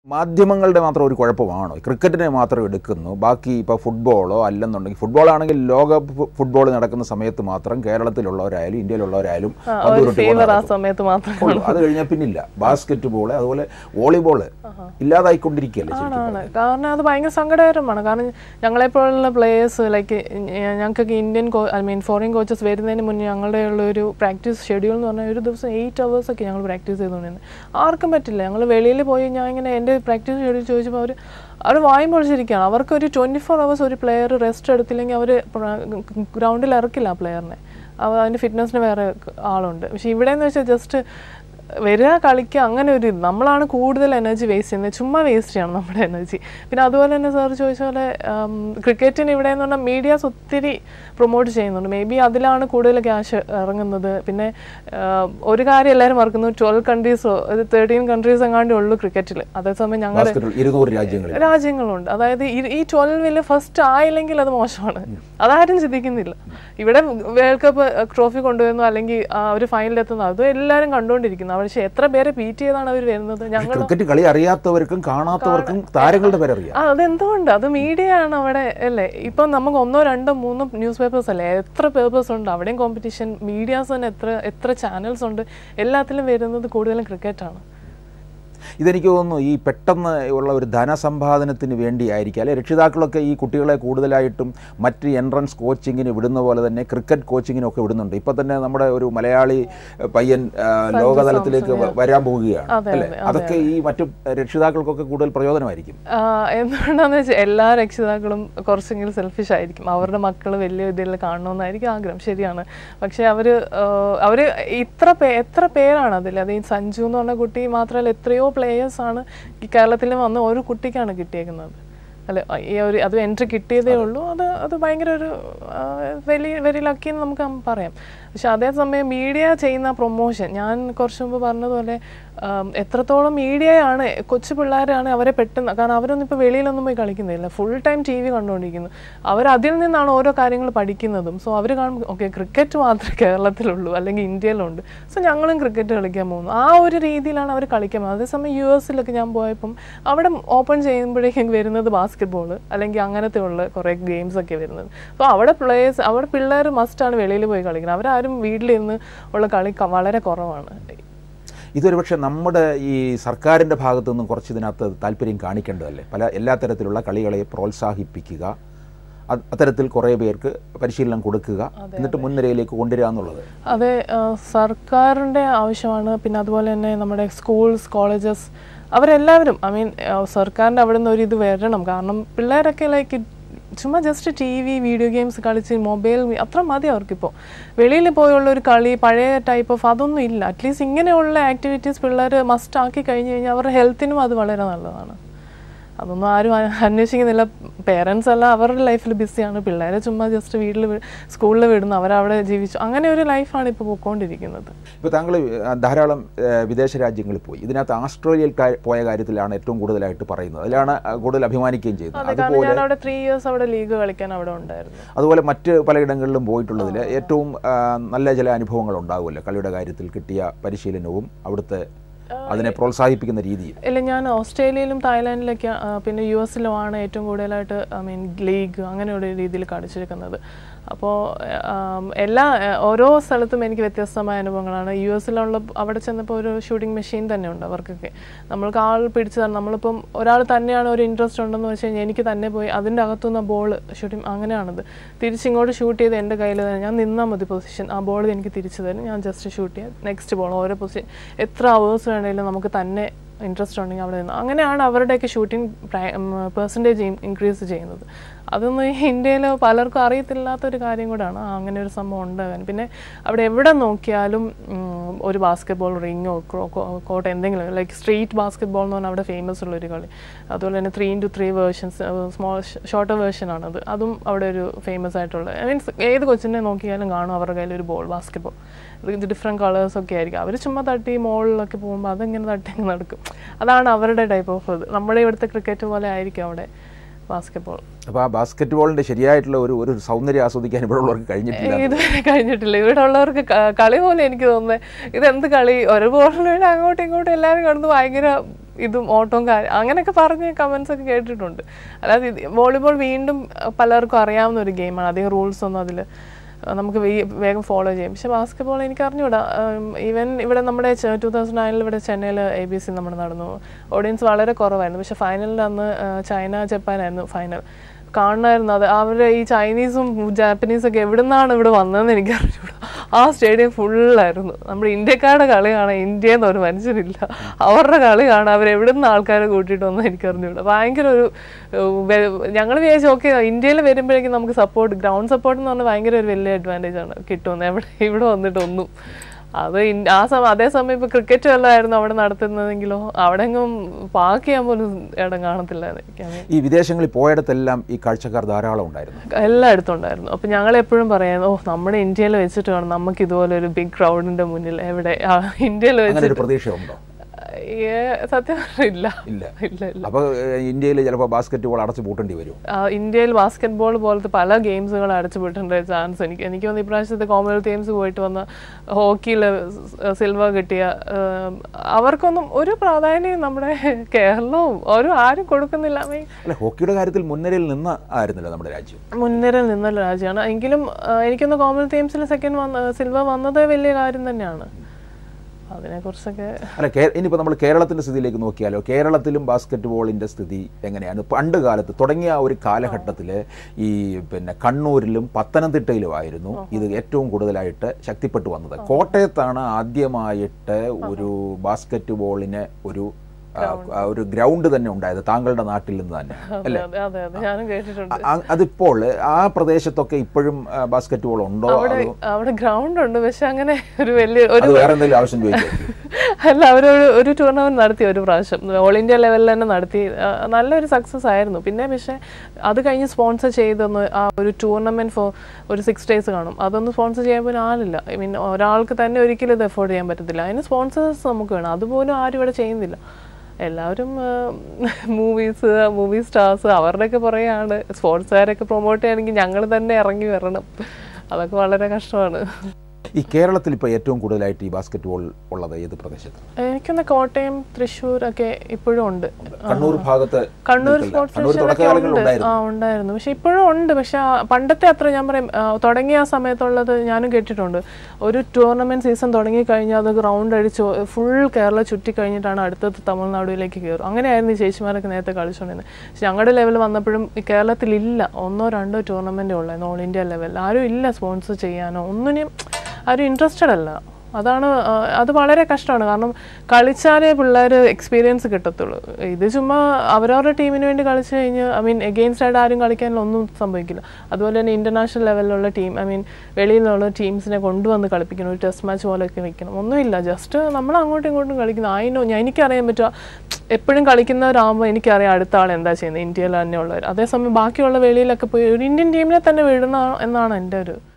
മാധ്യമങ്ങളുടെ മാത്രം ഒരു കുഴപ്പമാണോ ക്രിക്കറ്റിനെ മാത്രം എടുക്കുന്നു ബാക്കി ഇപ്പോൾ ഫുട്ബോളോ അല്ലെന്നുണ്ടെങ്കിൽ ഫുട്ബോൾ ആണെങ്കിൽ ലോക ഫുട്ബോൾ നടക്കുന്ന സമയത്ത് മാത്രം കേരളത്തിലുള്ളവരായാലും ഇന്ത്യയിലുള്ളവരായാലും ആ, പന്ത് ഒരു ഉരുട്ടി ഫേവർ ആ നടക്കും. സമയത്ത് മാത്രം ഉള്ളൂ. അത് കഴിഞ്ഞാൽ പിന്നില്ല ബാസ്കറ്റ് ബോൾ അതുപോലെ വോളിബോള് ഇല്ലാതായിക്കൊണ്ടിരിക്കുകയല്ലേ ശരിക്കും ആണ് കാരണം അത് ഭയങ്കര സങ്കടകരമാണ് കാരണം ഞങ്ങളെപ്പോലുള്ള പ്ലേയേഴ്സ് ലൈക്ക് ഞങ്ങൾക്കൊക്കെ Indian I mean foreign coaches വരുന്നതിന് മുന്നേ ഞങ്ങളുടെ ഉള്ള ഒരു പ്രാക്ടീസ് ഷെഡ്യൂൾ എന്ന് പറഞ്ഞാൽ ഒരു ദിവസം എയ്റ്റ് അവേഴ്സ് ഒക്കെ ഞങ്ങൾ പ്രാക്ടീസ് ചെയ്തുകൊണ്ടിരുന്നത് ആർക്കും പറ്റില്ല ഞങ്ങൾ വെളിയിൽ പോയി ഞാൻ ഇങ്ങനെ എൻ്റെ പ്രാക്ടീസ് ഷെഡ്യൂൾ ചോദിച്ചപ്പോൾ അവർ അവർ വായും പൊളിച്ചിരിക്കുകയാണ് അവർക്ക് ഒരു ട്വൻറ്റി ഫോർ അവേഴ്സ് ഒരു പ്ലെയർ റെസ്റ്റ് എടുത്തില്ലെങ്കിൽ അവർ ഗ്രൗണ്ടിൽ ഇറക്കില്ല ആ പ്ലെയറിനെ അവ അതിൻ്റെ ഫിറ്റ്നസ്സിന് വേറെ ആളുണ്ട് പക്ഷെ ഇവിടെ എന്ന് വെച്ചാൽ ജസ്റ്റ് വരിക കളിക്കുക അങ്ങനെ ഒരു ഇത് നമ്മളാണ് കൂടുതൽ എനർജി വേസ്റ്റ് ചെയ്യുന്നത് ചുമ്മാ വേസ്റ്റ് ചെയ്യണം നമ്മുടെ എനർജി പിന്നെ അതുപോലെ തന്നെ സാർ ചോദിച്ച പോലെ ക്രിക്കറ്റിന് ഇവിടെ എന്ന് പറഞ്ഞാൽ മീഡിയാസ് ഒത്തിരി പ്രൊമോട്ട് ചെയ്യുന്നുണ്ട് മേ ബി അതിലാണ് കൂടുതൽ ക്യാഷ് ഇറങ്ങുന്നത് പിന്നെ ആം, ഒരു കാര്യം എല്ലാവരും മറക്കുന്നു ട്വൽവ് കൺട്രീസോ തേർട്ടീൻ കൺട്രീസ് എങ്ങാണ്ടേ ഉള്ളൂ ക്രിക്കറ്റിൽ അതേസമയം ഞങ്ങളുടെ ബാസ്കറ്റ് ഇരുന്നൂറ് രാജ്യങ്ങളിൽ രാജ്യങ്ങളുണ്ട് അതായത് ഈ- ഈ ട്വൽവിൽ ഫസ്റ്റ് ആയില്ലെങ്കിൽ അത് മോശമാണ് അതാരും ചിന്തിക്കുന്നില്ല ഇവിടെ വേൾഡ് കപ്പ് ട്രോഫി കൊണ്ടുവരുന്നു അല്ലെങ്കിൽ ആ ഒരു ഫൈനലിൽ എത്തുന്നു അത് എല്ലാവരും കണ്ടുകൊണ്ടിരിക്കുന്നു പക്ഷെ എത്ര പേരെ ബീറ്റ് ചെയ്താണ് അവർ വരുന്നത് ഞങ്ങൾ ക്രിക്കറ്റ് കളി അറിയാത്തവർക്കും കാണാത്തവർക്കും താരങ്ങളുടെ പേരറിയാം ആ അതെന്തുകൊണ്ട് അത് മീഡിയ ആണ് അവിടെ അല്ലേ ഇപ്പം നമുക്ക് ഒന്നോ രണ്ടോ മൂന്നോ ന്യൂസ് പേപ്പേഴ്സ് അല്ലേ എത്ര പേപ്പേഴ്സ് ഉണ്ട് അവിടെയും കോമ്പറ്റീഷൻ മീഡിയാസ് തന്നെ എത്ര എത്ര ചാനൽസ് ഉണ്ട് എല്ലാത്തിലും വരുന്നത് കൂടുതലും ക്രിക്കറ്റാണ് ഇതെനിക്ക് തോന്നുന്നു ഈ പെട്ടെന്ന് ഉള്ള ഒരു ധനസമ്പാദനത്തിന് വേണ്ടിയായിരിക്കും അല്ലെ രക്ഷിതാക്കളൊക്കെ ഈ കുട്ടികളെ കൂടുതലായിട്ടും മറ്റ് എൻട്രൻസ് കോച്ചിങ്ങിന് വിടുന്ന പോലെ തന്നെ ക്രിക്കറ്റ് കോച്ചിങ്ങിനൊക്കെ വിടുന്നുണ്ട് ഇപ്പൊ തന്നെ നമ്മുടെ ഒരു മലയാളി എഹ്, പയ്യൻ ആ, ലോകതലത്തിലേക്ക് വ- വരാൻ പോവുകയാണ് അതെ, അല്ലേ അതെ, അതൊക്കെ ഈ മറ്റു രക്ഷിതാക്കൾക്കൊക്കെ കൂടുതൽ പ്രയോജനമായിരിക്കും ആ, എന്തുകൊണ്ടാന്ന് വെച്ചാൽ എല്ലാ രക്ഷിതാക്കളും കുറച്ചെങ്കിലും സെൽഫിഷ് ആയിരിക്കും അവരുടെ മക്കൾ വലിയ ഇതിൽ കാണണമെന്നായിരിക്കും ആഗ്രഹം ശരിയാണ് പക്ഷെ അവര് ആ, അവര് ഇത്ര പേ എത്ര പേരാണ് അതിൽ അത് ഈ സഞ്ജു എന്ന് പറഞ്ഞ കുട്ടി മാത്രമല്ല എത്രയോ പ്ലേയേഴ്സ് ആണ് ഈ കേരളത്തിൽ വന്ന് ഒരു കുട്ടിക്കാണ് കിട്ടിയേക്കുന്നത് അല്ലെ ഈ ഒരു അത് എൻട്രി കിട്ടിയതേ ഉള്ളൂ അത് അത് ഭയങ്കര ഒരു ആ, വെരി വെരി ലക്കി എന്ന് നമുക്ക് പറയാം പക്ഷെ അതേസമയം മീഡിയ ചെയ്യുന്ന പ്രൊമോഷൻ ഞാൻ കുറച്ച് മുമ്പ് പറഞ്ഞതുപോലെ ആം, എത്രത്തോളം മീഡിയയാണ് കൊച്ചു പിള്ളേരാണ് അവരെ പെട്ടെന്ന് കാരണം അവരൊന്നും ഇപ്പോൾ വെളിയിലൊന്നും പോയി കളിക്കുന്നില്ല ഫുൾ ടൈം ടി വി കണ്ടുകൊണ്ടിരിക്കുന്നു അവർ അതിൽ നിന്നാണ് ഓരോ കാര്യങ്ങൾ പഠിക്കുന്നതും സോ അവർ കാണും ഓക്കെ ക്രിക്കറ്റ് മാത്രമേ കേരളത്തിലുള്ളൂ അല്ലെങ്കിൽ ഇന്ത്യയിലുണ്ട് സോ ഞങ്ങളും ക്രിക്കറ്റ് കളിക്കാൻ പോകുന്നു ആ ഒരു രീതിയിലാണ് അവർ കളിക്കാൻ പോകുന്നത് അതേസമയം യു എസിലൊക്കെ ഞാൻ പോയപ്പം അവിടെ ഓപ്പൺ ചെയ്യുമ്പോഴേക്കും വരുന്നത് ബാസ്കറ്റ് ബോൾ അല്ലെങ്കിൽ അങ്ങനത്തെ ഉള്ള കുറേ ഗെയിംസ് ഒക്കെ വരുന്നത് അപ്പോൾ അവിടെ പ്ലേയേഴ്സ് അവിടെ പിള്ളേർ മസ്റ്റാണ് വെളിയിൽ പോയി കളിക്കുന്നത് അവരാരും വീട്ടിലിരുന്ന് ഉള്ള കളി ക- വളരെ കുറവാണ് ഇതൊരു പക്ഷേ നമ്മുടെ ഈ സർക്കാരിൻ്റെ ഭാഗത്തു നിന്നും കുറച്ച് ഇതിനകത്ത് താല്പര്യം കാണിക്കേണ്ടതല്ലേ പല എല്ലാ തരത്തിലുള്ള കളികളെ പ്രോത്സാഹിപ്പിക്കുക അത് അത്തരത്തിൽ കുറേ പേർക്ക് പരിശീലനം കൊടുക്കുക എന്നിട്ട് മുൻനിരയിലേക്ക് കൊണ്ടുവരിക എന്നുള്ളത് അതെ ആ, സർക്കാരിൻ്റെ ആവശ്യമാണ് പിന്നെ അതുപോലെ തന്നെ നമ്മുടെ സ്കൂൾസ് കോളേജസ് അവരെല്ലാവരും ഐ മീൻ സർക്കാരിൻ്റെ അവിടെ നിന്ന് ഒരു ഇത് വരണം കാരണം പിള്ളേരൊക്കെ ലൈക്ക് ചുമ്മാ just T V video games കളിച്ച് മൊബൈൽ അത്ര മതി അവർക്കിപ്പോൾ വെളിയിൽ പോയുള്ള ഒരു കളി പഴയ ടൈപ്പ് ഓഫ് അതൊന്നും ഇല്ല അറ്റ്ലീസ്റ്റ് ഇങ്ങനെയുള്ള ആക്ടിവിറ്റീസ് പിള്ളേർ മസ്റ്റ് ആക്കി കഴിഞ്ഞ് കഴിഞ്ഞാൽ അവരുടെ ഹെൽത്തിനും അത് വളരെ നല്ലതാണ് അതൊന്നും ആരും അ- അന്വേഷിക്കുന്നില്ല പേരൻസ് എല്ലാം അവരുടെ ലൈഫിൽ ബിസിയാണ് പിള്ളേരെ ചുമ്മാ ജസ്റ്റ് വീട്ടിൽ സ്കൂളിൽ വിടുന്നു അവരവിടെ ജീവിച്ചു അങ്ങനെ ഒരു ലൈഫാണ് ഇപ്പോൾ പോയിക്കൊണ്ടിരിക്കുന്നത് ഇപ്പോൾ താങ്കൾ ആ, ധാരാളം ആ, വിദേശ രാജ്യങ്ങളിൽ പോയി ഇതിനകത്ത് ആസ്ട്രേലിയയിൽ കാ- പോയ കാര്യത്തിലാണ് ഏറ്റവും കൂടുതലായിട്ട് പറയുന്നത് അതിലാണ് ആ, കൂടുതൽ അഭിമാനിക്കുകയും ചെയ്യുന്നത് അതെ കാരണം അതുപോലെ ഞാൻ അവിടെ ത്രീ ഇയേഴ്സ് അവിടെ ലീഗ് കളിക്കാൻ അവിടെ ഉണ്ടായിരുന്നു അതുപോലെ മറ്റ് പലയിടങ്ങളിലും പോയിട്ടുള്ളതിൽ ഏറ്റവും ആ, നല്ല ചില അനുഭവങ്ങൾ ഉണ്ടാകുമല്ലോ കളിയുടെ കാര്യത്തിൽ കിട്ടിയ പരിശീലനവും അവിടുത്തെ അതിനെ പ്രോത്സാഹിപ്പിക്കുന്ന രീതിയിൽ ഇല്ല ഞാൻ ഓസ്ട്രേലിയയിലും തായ്ലാൻഡിലൊക്കെ ആ, പിന്നെ യു എസിലുമാണ് ഏറ്റവും കൂടുതലായിട്ട് ഐ മീൻ ലീഗ് അങ്ങനെയുള്ള രീതിയിൽ കളിച്ചിരിക്കുന്നത് അപ്പോൾ എല്ലാ ആ, ഓരോ സ്ഥലത്തും എനിക്ക് വ്യത്യസ്തമായ അനുഭവങ്ങളാണ് യു എസിലുള്ള അവിടെ ചെന്നപ്പോൾ ഒരു ഷൂട്ടിംഗ് മെഷീൻ തന്നെ ഉണ്ട് അവർക്കൊക്കെ നമ്മൾക്ക് ആൾ പിടിച്ചു തരണം നമ്മളിപ്പം ഒരാൾ തന്നെയാണ് ഒരു ഇൻട്രസ്റ്റ് ഉണ്ടെന്ന് വെച്ച് കഴിഞ്ഞാൽ എനിക്ക് തന്നെ പോയി അതിൻ്റെ അകത്തുനിന്ന് ബോൾ ഷൂട്ടിംഗ് അങ്ങനെയാണത് തിരിച്ചിങ്ങോട്ട് ഷൂട്ട് ചെയ്ത് എൻ്റെ കയ്യിൽ തന്നെ ഞാൻ നിന്നാൽ മതി പൊസിഷൻ ആ ബോൾ എനിക്ക് തിരിച്ചു തരും ഞാൻ ജസ്റ്റ് ഷൂട്ട് ചെയ്യാം നെക്സ്റ്റ് ബോൾ ഓരോ പൊസിഷൻ എത്ര അവേഴ്സ് വേണമെങ്കിലും നമുക്ക് തന്നെ ഇൻട്രസ്റ്റ് ഉണ്ടെങ്കിൽ അവിടെ നിന്ന് അങ്ങനെയാണ് അവരുടെയൊക്കെ ഷൂട്ടിംഗ് പെർസെൻറ്റേജ് ഇൻക്രീസ് ചെയ്യുന്നത് അതൊന്നും ഈ ഇന്ത്യയിൽ പലർക്കും അറിയത്തില്ലാത്തൊരു കാര്യം കൂടാണ് ആ, അങ്ങനെ ഒരു സംഭവം ഉണ്ടാകാൻ പിന്നെ അവിടെ എവിടെ നോക്കിയാലും ഉം, ഒരു ബാസ്കറ്റ് ബോൾ റിങ്ങോ കോട്ട് എന്തെങ്കിലും ലൈക്ക് സ്ട്രീറ്റ് ബാസ്കറ്റ് ബോൾ എന്ന് പറഞ്ഞാൽ അവിടെ ഫേമസ് ഉള്ളൊരു കളി അതുപോലെ തന്നെ three into three versions small shorter വേർഷനാണത് അതും അവിടെ ഒരു ഫേമസ് ആയിട്ടുള്ള ഐ മീൻസ് ഏത് കൊച്ചിനെ നോക്കിയാലും കാണും അവരുടെ കയ്യിൽ ഒരു ബോൾ ബാസ്കറ്റ് ബോൾ ഇത് ഡിഫറെൻറ്റ് കളേഴ്സ് ഒക്കെ ആയിരിക്കും അവർ ചുമ്മാ തട്ടി മോളിലൊക്കെ പോകുമ്പോൾ അതങ്ങനെ തട്ടി അങ്ങ് നടക്കും അതാണ് അവരുടെ ടൈപ്പ് ഓഫ് ഇത് നമ്മുടെ ഇവിടുത്തെ ക്രിക്കറ്റ് പോലെ ആയിരിക്കും അവിടെ ബാസ്കറ്റ് ബോൾ അപ്പോൾ ആ ബാസ്കറ്റ് ബോളിൻ്റെ ശരിയായിട്ടുള്ള ഒരു ഒരു സൗന്ദര്യം ആസ്വദിക്കാൻ ഇവിടെ ഉള്ളവർക്ക് കഴിഞ്ഞിട്ടില്ല ഇതുവരെ കഴിഞ്ഞിട്ടില്ല ഇവിടെ ഉള്ളവർക്ക് ക- കളി പോലെ എനിക്ക് തോന്നുന്നത് ഇതെന്ത് കളി ഒരു ബോളിൽ അങ്ങോട്ടും ഇങ്ങോട്ടും എല്ലാവരും കിടന്ന് ഭയങ്കര ഇതും ഓട്ടവും കാര്യം അങ്ങനെയൊക്കെ പറഞ്ഞ് കമൻസ് ഒക്കെ കേട്ടിട്ടുണ്ട് അല്ലാതെ ഇത് വോളിബോൾ വീണ്ടും അഹ് പലർക്കും അറിയാവുന്ന ഒരു ഗെയിമാണ് അധികം റൂൾസ് ഒന്നും അതിൽ നമുക്ക് വേ- വേഗം ഫോളോ ചെയ്യും പക്ഷെ ബാസ്കറ്റ്ബോൾ എനിക്ക് അറിഞ്ഞൂടാ ഈവൻ ഇവിടെ നമ്മുടെ ടൂ തൗസൻഡ് നയനിൽ ഇവിടെ ചെന്നൈയിൽ എ ബി സി നമ്മൾ നടന്നു ഓഡിയൻസ് വളരെ കുറവായിരുന്നു പക്ഷെ ഫൈനലിൽ അന്ന് ആ, ചൈന ജപ്പാനായിരുന്നു ഫൈനൽ കാണണമായിരുന്നു അത് അവർ ഈ ചൈനീസും ജാപ്പനീസും ഒക്കെ എവിടെ നിന്നാണ് ഇവിടെ വന്നതെന്ന് എനിക്ക് അറിഞ്ഞൂടാ ആ സ്റ്റേഡിയം ഫുള്ളായിരുന്നു നമ്മുടെ ഇന്ത്യക്കാരുടെ കളി കാണാൻ ഇന്ത്യയിൽ ഒരു മനുഷ്യരില്ല അവരുടെ കളി കാണാൻ അവർ എവിടെ നിന്ന് ആൾക്കാരെ കൂട്ടിയിട്ട് വന്നു എനിക്ക് അറിഞ്ഞൂടാ ഭയങ്കര ഒരു ഞങ്ങൾ വിചാരിച്ചു ഓക്കെ ഇന്ത്യയിൽ വരുമ്പോഴേക്കും നമുക്ക് സപ്പോർട്ട് ഗ്രൗണ്ട് സപ്പോർട്ട് എന്ന് പറഞ്ഞാൽ ഭയങ്കര ഒരു വലിയ അഡ്വാൻറ്റേജ് ആണ് കിട്ടുന്നത് എവിടെ ഇവിടെ വന്നിട്ട് ഒന്നും അത് ഇൻ- ആ സമയം അതേസമയം ഇപ്പൊ ക്രിക്കറ്റ് വല്ലതായിരുന്നു അവിടെ നടത്തുന്നതെങ്കിലോ അവിടെ എങ്ങും പാക്ക് ചെയ്യാൻ പോലും ഇടം കാണത്തില്ലായിരുന്നു എനിക്ക് അങ്ങനെ ഈ വിദേശങ്ങളിൽ പോയിടത്തെല്ലാം ഈ കാഴ്ചക്കാർ ധാരാളം ഉണ്ടായിരുന്നു എല്ലായിടത്തും ഉണ്ടായിരുന്നു അപ്പൊ ഞങ്ങൾ എപ്പോഴും പറയാം ഓ നമ്മുടെ ഇന്ത്യയിൽ വെച്ചിട്ട് വേണം നമുക്ക് ഇതുപോലെ ഒരു ബിഗ് ക്രൗഡിന്റെ മുന്നിൽ എവിടെ ആ, ഇന്ത്യയിൽ അങ്ങനെ വെച്ചിട്ട് ഒരു പ്രതീക്ഷയുണ്ടോ ഏ, സത്യം പറഞ്ഞാ ഇല്ല ഇല്ല ഇല്ല ഇല്ല അപ്പോൾ ഇന്ത്യയിൽ ചിലപ്പോൾ ബാസ്കറ്റ് ബോൾ അടച്ചു പൂട്ടേണ്ടി വരും ആ, ഇന്ത്യയിൽ ബാസ്കറ്റ് ബോൾ പോലത്തെ പല ഗെയിംസുകൾ അടച്ചുപെട്ടിട്ടുണ്ട് ചാൻസ് എനിക്ക് എനിക്ക് തോന്നുന്നു ഇപ്രാവശ്യത്തെ കോമൺവെൽത്ത് ഗെയിംസ് പോയിട്ട് വന്ന ഹോക്കിയിൽ സിൽവർ കിട്ടിയ ആ, അവർക്കൊന്നും ഒരു പ്രാധാന്യം നമ്മുടെ കേരളവും ഒരു ആരും കൊടുക്കുന്നില്ല I mean, അല്ല ഹോക്കിയുടെ കാര്യത്തിൽ മുൻനിരയിൽ നിന്ന് ആയിരുന്നല്ലോ നമ്മുടെ രാജ്യം മുൻനിരയിൽ നിന്നുള്ള രാജ്യമാണ് എങ്കിലും ആ, എനിക്കൊന്ന് കോമൺവെൽത്ത് ഗെയിംസിൽ സെക്കൻഡ് വന്ന സിൽവർ വന്നത് വലിയ കാര്യം തന്നെയാണ് അതിനെക്കുറിച്ചൊക്കെ അല്ല കേ ഇനിയിപ്പോൾ നമ്മൾ കേരളത്തിൻ്റെ സ്ഥിതിയിലേക്ക് നോക്കിയാലോ കേരളത്തിലും ബാസ്കറ്റ് ബോളിൻ്റെ സ്ഥിതി എങ്ങനെയാണ് പണ്ട് കാലത്ത് തുടങ്ങിയ ആ ഒരു കാലഘട്ടത്തിൽ ഈ പിന്നെ കണ്ണൂരിലും പത്തനംതിട്ടയിലുമായിരുന്നു ഇത് ഏറ്റവും കൂടുതലായിട്ട് ശക്തിപ്പെട്ടു വന്നത് കോട്ടയത്താണ് ആദ്യമായിട്ട് ഒരു ബാസ്കറ്റ് ബോളിന് ഒരു ആ, ആ, ഒരു ഗ്രൗണ്ട് തന്നെ ഉണ്ടായത് താങ്കളുടെ നാട്ടിൽ നിന്ന് തന്നെ അതെ അതെ അതെ അതെ ഞാനും കേട്ടിട്ടുണ്ട് അ- അതിപ്പോൾ ആ പ്രദേശത്തൊക്കെ ഇപ്പോഴും ആ, ബാസ്കറ്റ് ബോൾ ഉണ്ടോ അവിടെ അതോ അവിടെ ഗ്രൗണ്ട് ഉണ്ട് പക്ഷെ അങ്ങനെ ഒരു വലിയ ഒരു അത് വേറെ എന്തെങ്കിലും ആവശ്യം ചോദിച്ചോ അല്ല അവരൊരു ഒരു ടൂർണമെന്റ് നടത്തി ഒരു പ്രാവശ്യം ഓൾ ഇന്ത്യ ലെവലിൽ തന്നെ നടത്തി ആ, നല്ലൊരു സക്സസ് ആയിരുന്നു പിന്നെ പക്ഷേ അത് കഴിഞ്ഞ് സ്പോൺസർ ചെയ്തൊന്ന് ആ ഒരു ടൂർണമെന്റ് ഫോർ ഒരു സിക്സ് ഡേയ്സ് കാണും അതൊന്നും സ്പോൺസർ ചെയ്യാൻ പോലും ആളില്ല ഐ മീൻ ഒരാൾക്ക് തന്നെ ഒരിക്കലും ഇത് എഫോർഡ് ചെയ്യാൻ പറ്റത്തില്ല അതിന് സ്പോൺസേഴ്സ് നമുക്ക് വേണം അതുപോലും ആരും ഇവിടെ ചെയ്യുന്നില്ല എല്ലാവരും മൂവീസ് മൂവി സ്റ്റാർസ് അവരുടെയൊക്കെ പുറകെയാണ് സ്പോർട്സുകാരൊക്കെ പ്രൊമോട്ട് ചെയ്യണമെങ്കിൽ ഞങ്ങൾ തന്നെ ഇറങ്ങി വരണം അതൊക്കെ വളരെ കഷ്ടമാണ് ഈ കേരളത്തിൽ ഇപ്പോൾ ഏറ്റവും കൂടുതലായിട്ട് ഈ ബാസ്കറ്റ് ബോൾ ഉള്ളത് ഏത് പ്രദേശത്താണ് എനിക്കൊന്ന് കോട്ടയം തൃശ്ശൂർ ഒക്കെ ഇപ്പോഴും ഉണ്ട് കണ്ണൂർ ഭാഗത്ത് കണ്ണൂർ നിൽക്കില്ല. സ്പോർട്സ് കണ്ണൂർ സ്റ്റേഷനിലൊക്കെ തുടക്കകാലങ്ങളിൽ ഉണ്ട് ഉണ്ടായിരുന്നു ആ ഉണ്ടായിരുന്നു പക്ഷെ ഇപ്പോഴും ഉണ്ട് പക്ഷെ ആ പണ്ടത്തെ അത്ര ഞാൻ പറയും ആ, തുടങ്ങിയ ആ സമയത്തുള്ളത് ഞാനും കേട്ടിട്ടുണ്ട് ഒരു ടൂർണമെന്റ് സീസൺ തുടങ്ങി കഴിഞ്ഞാൽ അത് ഗ്രൗണ്ട് അടിച്ച് ഫുൾ കേരള ചുറ്റി കഴിഞ്ഞിട്ടാണ് അടുത്തത് തമിഴ്നാടുവിലേക്ക് കയറും അങ്ങനെയായിരുന്നു ഈ ചേച്ചിമാരൊക്കെ നേരത്തെ കളിച്ചുകൊണ്ടിരുന്നത് പക്ഷെ ഞങ്ങളുടെ ലെവൽ വന്നപ്പോഴും ഈ കേരളത്തിലില്ല ഒന്നോ രണ്ടോ ടൂർണമെന്റേ ഉള്ളായിരുന്നു ഓൾ ഇന്ത്യ ലെവലിൽ ആരും ഇല്ല സ്പോൺസർ ചെയ്യാനോ ഒന്നിനും ആരും ഇൻട്രസ്റ്റഡ് അല്ല അതാണ് ആ, അത് വളരെ കഷ്ടമാണ് കാരണം കളിച്ചാലേ പിള്ളേർ എക്സ്പീരിയൻസ് കിട്ടത്തുള്ളൂ ഇത് ചുമ്മാ അവരവരുടെ ടീമിന് വേണ്ടി കളിച്ചു കഴിഞ്ഞ് ഐ മീൻ എഗെയിൻസ്റ്റ് ആയിട്ട് ആരും കളിക്കാനുള്ള ഒന്നും സംഭവിക്കില്ല അതുപോലെ തന്നെ ഇന്റർനാഷണൽ ലെവലിലുള്ള ടീം ഐ മീൻ വെളിയിൽ നിന്നുള്ള ടീംസിനെ കൊണ്ടുവന്ന് കളിപ്പിക്കണം ഒരു ടെസ്റ്റ് മാച്ച് പോലെയൊക്കെ വെക്കണം ഒന്നുമില്ല ജസ്റ്റ് നമ്മൾ അങ്ങോട്ടും ഇങ്ങോട്ടും കളിക്കുന്നു അതിനോ ഞാൻ എനിക്കറിയാൻ പറ്റുക എപ്പോഴും കളിക്കുന്നവരാകുമ്പോൾ എനിക്കറിയാം അടുത്ത ആൾ എന്താ ചെയ്യുന്നത് ഇന്ത്യയിൽ തന്നെ ഉള്ളവർ അതേസമയം ബാക്കിയുള്ള വെളിയിലൊക്കെ പോയി ഒരു ഇന്ത്യൻ ടീമിനെ തന്നെ വിടണം എന്നാണ് എൻ്റെ ഒരു